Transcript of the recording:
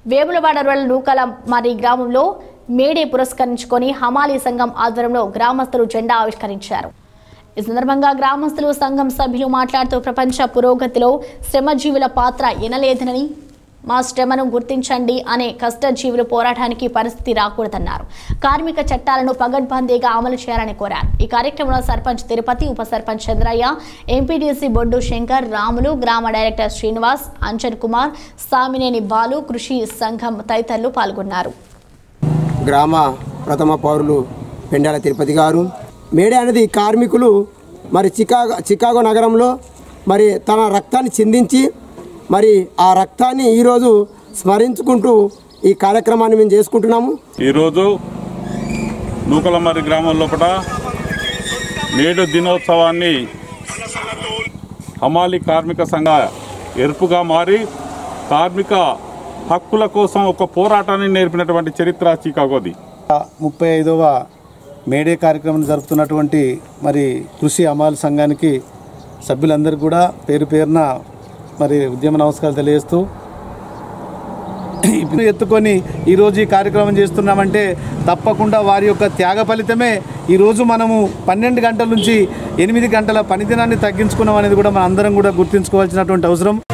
Vemulawada rural నూకల మరి గ్రామంలో May Day పురస్కరించుకొని హమాలీ సంఘం ఆధ్వర్యంలో గ్రామస్తులు జెండా ఆవిష్కరించారు ఈ సందర్భంగా గ్రామస్తులు సంఘం సభ్యులు మాట్లాడుతూ ప్రపంచ పురోగతిలో శ్రమజీవుల పాత్ర ఎనలేదనని మా శ్రమను గుర్తించండి అనే కష్టజీవుల పోరాటానికి పరిస్థితి రాకూడదన్నారు కార్మిక చట్టాలను పగడ్బందీగా అమలు చేయాలని కోరారు ఈ కార్యక్రమంలో సర్పంచ్ తిరుపతి ఉప సర్పంచ్ చంద్రయ్య ఎంపీటీసీ బొడ్డు శంకర్ రాములు గ్రామ డైరెక్టర్ శ్రీనివాస్ అంజన్ కుమార్ సామినేని బాలు కృషి సంఘం తదితరులు పాల్గొన్నారు గ్రామ ప్రథమ పౌరులు పెండాల తిరుపతి గారు మేడే అనేది కార్మికులు మరి చికాగో చికాగో నగరంలో మరి తన రక్తాన్ని చిందించి మరి ఆ రక్తాన్ని ఈరోజు స్మరించుకుంటూ ఈ కార్యక్రమాన్ని మేము చేసుకుంటున్నాము ఈరోజు నూకలమర్రి గ్రామం లోపల నేడు దినోత్సవాన్ని హమాలి కార్మిక సంఘ ఎరుపుగా మారి కార్మిక హక్కుల కోసం ఒక పోరాటాన్ని నేర్పినటువంటి చరిత్ర చికాగోది ముప్పై ఐదవ మేడే కార్యక్రమం జరుపుతున్నటువంటి మరి కృషి అమాల్ సంఘానికి సభ్యులందరికీ కూడా పేరు పేరున మరి ఉద్యమ నమస్కారాలు తెలియజేస్తూ ఇప్పుడు ఎత్తుకొని ఈరోజు ఈ కార్యక్రమం చేస్తున్నామంటే తప్పకుండా వారి యొక్క త్యాగ ఫలితమే ఈరోజు మనము పన్నెండు గంటల నుంచి ఎనిమిది గంటల పనిదినాన్ని తగ్గించుకున్నాం అనేది కూడా మన అందరం కూడా గుర్తుంచుకోవాల్సినటువంటి అవసరం